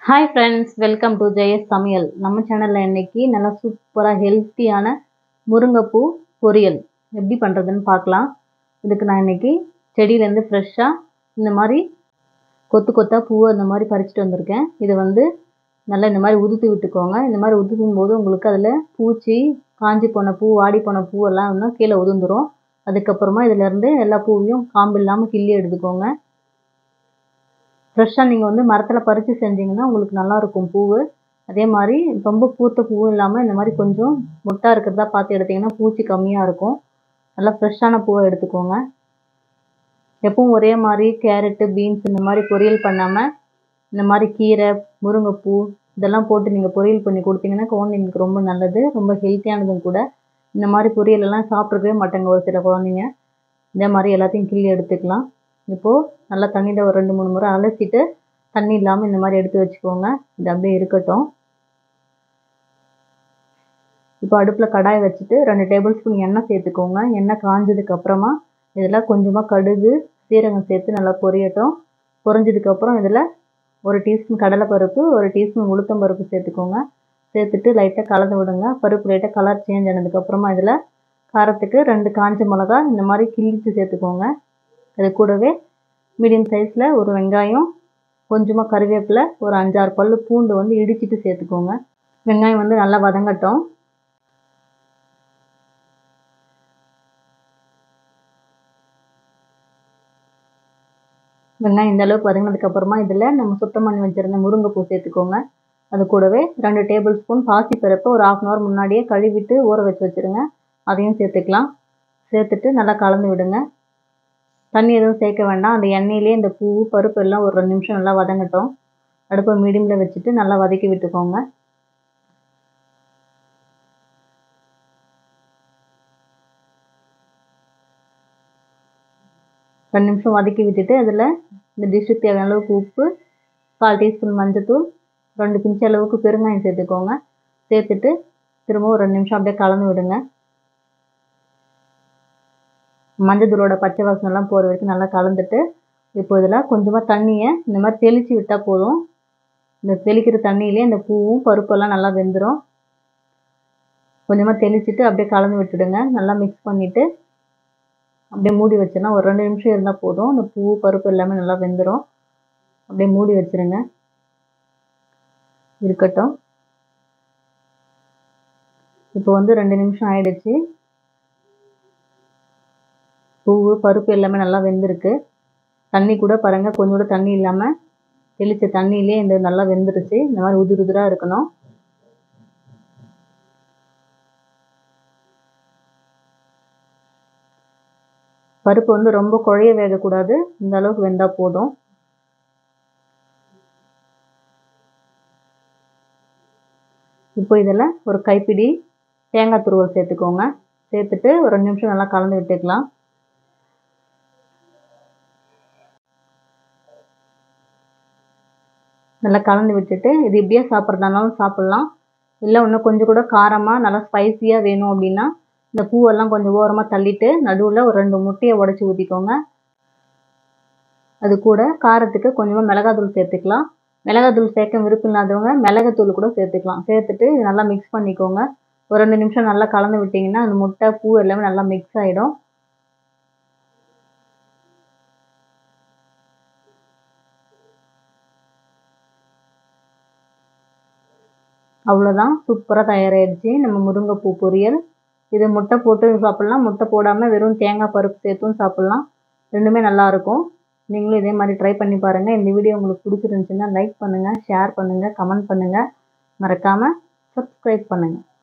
hi friends welcome to Jeyas சமையல் நம்ம சேனலில் இன்னைக்கு நல்லா சூப்பராக ஹெல்த்தியான முருங்கைப்பூ பொரியல் எப்படி பண்ணுறதுன்னு பார்க்கலாம் இதுக்கு நான் இன்னைக்கு செடியிலேருந்து ஃப்ரெஷ்ஷாக இந்த மாதிரி கொத்து கொத்தாக பூவை இந்த மாதிரி பறிச்சுட்டு வந்திருக்கேன் இதை வந்து நல்லா இந்த மாதிரி உதுத்து விட்டுக்கோங்க இந்த மாதிரி உதுக்கும் போது உங்களுக்கு அதில் பூச்சி காஞ்சி போன பூ வாடி போன பூவெல்லாம் இன்னும் கீழே உதுந்துரும் அதுக்கப்புறமா இதிலேருந்து எல்லா பூவையும் காம்பு இல்லாமல் கிள்ளி எடுத்துக்கோங்க ஃப்ரெஷ்ஷாக நீங்கள் வந்து மரத்தில் பறித்து செஞ்சீங்கன்னா உங்களுக்கு நல்லாயிருக்கும் பூவு அதே மாதிரி ரொம்ப பூத்த பூவும் இல்லாமல் இந்த மாதிரி கொஞ்சம் மொட்டாக இருக்கிறதா பார்த்து எடுத்திங்கன்னா பூச்சி கம்மியாக இருக்கும் நல்லா ஃப்ரெஷ்ஷான பூவை எடுத்துக்கோங்க எப்பவும் ஒரே மாதிரி கேரட்டு பீன்ஸ் இந்த மாதிரி பொரியல் பண்ணாமல் இந்த மாதிரி கீரை முருங்கைப்பூ இதெல்லாம் போட்டு நீங்கள் பொரியல் பண்ணி கொடுத்தீங்கன்னா குழந்தைங்களுக்கு ரொம்ப நல்லது ரொம்ப ஹெல்த்தியானதும் கூட இந்த மாதிரி பொரியலெல்லாம் சாப்பிட்ருக்கவே மாட்டாங்க ஒரு சில குழந்தைங்க இதே மாதிரி எல்லாத்தையும் கிள்ளி எடுத்துக்கலாம் இப்போது நல்லா தண்ணியில் ஒரு ரெண்டு மூணு முறை அலசிட்டு தண்ணி இல்லாமல் இந்த மாதிரி எடுத்து வச்சுக்கோங்க இது அப்படியே இருக்கட்டும் இப்போ அடுப்பில் கடாய் வச்சுட்டு ரெண்டு டேபிள் ஸ்பூன் எண்ணெய் சேர்த்துக்கோங்க எண்ணெய் காஞ்சதுக்கு அப்புறமா இதில் கொஞ்சமாக கடுகு சீரகம் சேர்த்து நல்லா பொரியட்டும் பொரிஞ்சதுக்கப்புறம் இதில் ஒரு டீஸ்பூன் கடலைப்பருப்பு ஒரு டீஸ்பூன் உளுத்தம் பருப்பு சேர்த்துக்கோங்க சேர்த்துட்டு லைட்டாக கலந்து விடுங்க பருப்பு லைட்டாக கலர் சேஞ்ச் ஆனதுக்கப்புறமா இதில் காரத்துக்கு ரெண்டு காஞ்ச மிளகா இந்த மாதிரி கிள்ளிட்டு சேர்த்துக்கோங்க அது கூடவே மீடியம் சைஸில் ஒரு வெங்காயம் கொஞ்சமாக கருவேப்பிலை ஒரு அஞ்சாறு பல் பூண்டு வந்து இடிச்சிட்டு சேர்த்துக்கோங்க வெங்காயம் வந்து நல்லா வதங்கட்டும் வெங்காயம் இந்த அளவுக்கு வதங்கினதுக்கப்புறமா இதில் நம்ம சுத்தம் பண்ணி வச்சுருந்த முருங்கைப்பூ சேர்த்துக்கோங்க அது கூடவே ரெண்டு டேபிள் ஸ்பூன் பாசிப்பருப்பு ஒரு ஆஃப் அன் ஹவர் முன்னாடியே கழுவிட்டு ஊற வச்சு வச்சுருங்க அதையும் சேர்த்துக்கலாம் சேர்த்துட்டு நல்லா கலந்து விடுங்க தண்ணி எதுவும் சேர்க்க வேண்டாம் அந்த எண்ணெயிலே இந்த பூ பருப்பு எல்லாம் ஒரு ரெண்டு நிமிஷம் நல்லா வதங்கட்டும் அடுப்பை மீடியமில் வச்சுட்டு நல்லா வதக்கி விட்டுக்கோங்க ரெண்டு நிமிஷம் வதக்கி விட்டுட்டு அதில் இந்த டிஷ்ஷுக்கு தேவையான அளவுக்கு உப்பு கால் டீஸ்பூன் மஞ்சத்தூள் ரெண்டு பிஞ்சு அளவுக்கு பெருங்காயம் சேர்த்துக்கோங்க சேர்த்துட்டு திரும்ப ஒரு ரெண்டு நிமிஷம் அப்படியே கலந்து விடுங்க மஞ்சத்தூளோட பச்சை வாசனைலாம் போகிற வரைக்கும் நல்லா கலந்துட்டு இப்போ இதில் கொஞ்சமாக தண்ணியை இந்த மாதிரி தெளித்து விட்டால் போதும் இந்த தெளிக்கிற தண்ணியிலே இந்த பூவும் பருப்பெல்லாம் நல்லா வெந்துடும் கொஞ்சமாக தெளிச்சுட்டு அப்படியே கலந்து விட்டுடுங்க நல்லா மிக்ஸ் பண்ணிவிட்டு அப்படியே மூடி வச்சோன்னா ஒரு ரெண்டு நிமிஷம் இருந்தால் போதும் இந்த பூ பருப்பு எல்லாமே நல்லா வெந்துடும் அப்படியே மூடி வச்சுருங்க இருக்கட்டும் இப்போ வந்து ரெண்டு நிமிஷம் ஆயிடுச்சு பூவு பருப்பு எல்லாமே நல்லா வெந்திருக்கு தண்ணி கூட பாருங்கள் கொஞ்சம் கூட தண்ணி இல்லாமல் தெளித்த தண்ணியிலே இந்த நல்லா வெந்துருச்சு இந்த மாதிரி உதிர் உதிராக இருக்கணும் பருப்பு வந்து ரொம்ப குழைய வேகக்கூடாது இந்த அளவுக்கு வெந்தால் போதும் இப்போ இதில் ஒரு கைப்பிடி தேங்காய் துருவல் சேர்த்துக்கோங்க சேர்த்துட்டு ஒரு ரெண்டு நிமிஷம் நல்லா கலந்து விட்டுக்கலாம் நல்லா கலந்து விட்டுட்டு இது இப்படியே சாப்பிட்றதானாலும் சாப்பிட்லாம் இல்லை இன்னும் கொஞ்சம் கூட காரமாக நல்லா ஸ்பைஸியாக வேணும் அப்படின்னா இந்த பூவெல்லாம் கொஞ்சம் ஓரமாக தள்ளிட்டு நடுவில் ஒரு ரெண்டு முட்டையை உடச்சி ஊற்றிக்கோங்க அது கூட காரத்துக்கு கொஞ்சமாக மிளகாத்தூள் சேர்த்துக்கலாம் மிளகாத்தூள் சேர்க்க விருப்பம் இல்லாதவங்க மிளகாத்தூள் கூட சேர்த்துக்கலாம் சேர்த்துட்டு இது நல்லா மிக்ஸ் பண்ணிக்கோங்க ஒரு ரெண்டு நிமிஷம் நல்லா கலந்து விட்டிங்கன்னா அந்த முட்டை பூ எல்லாமே நல்லா மிக்ஸ் ஆகிடும் அவ்வளோதான் சூப்பராக தயாராகிடுச்சு நம்ம முருங்கைப்பூ பொரியல் இது முட்டை போட்டு சாப்பிட்லாம் முட்டை போடாமல் வெறும் தேங்காய் பருப்பு சேர்த்தும் சாப்பிட்லாம் ரெண்டுமே நல்லாயிருக்கும் நீங்களும் இதே மாதிரி ட்ரை பண்ணி பாருங்கள் இந்த வீடியோ உங்களுக்கு பிடிச்சிருந்துச்சுன்னா லைக் பண்ணுங்கள் ஷேர் பண்ணுங்கள் கமெண்ட் பண்ணுங்கள் மறக்காமல் சப்ஸ்கிரைப் பண்ணுங்கள்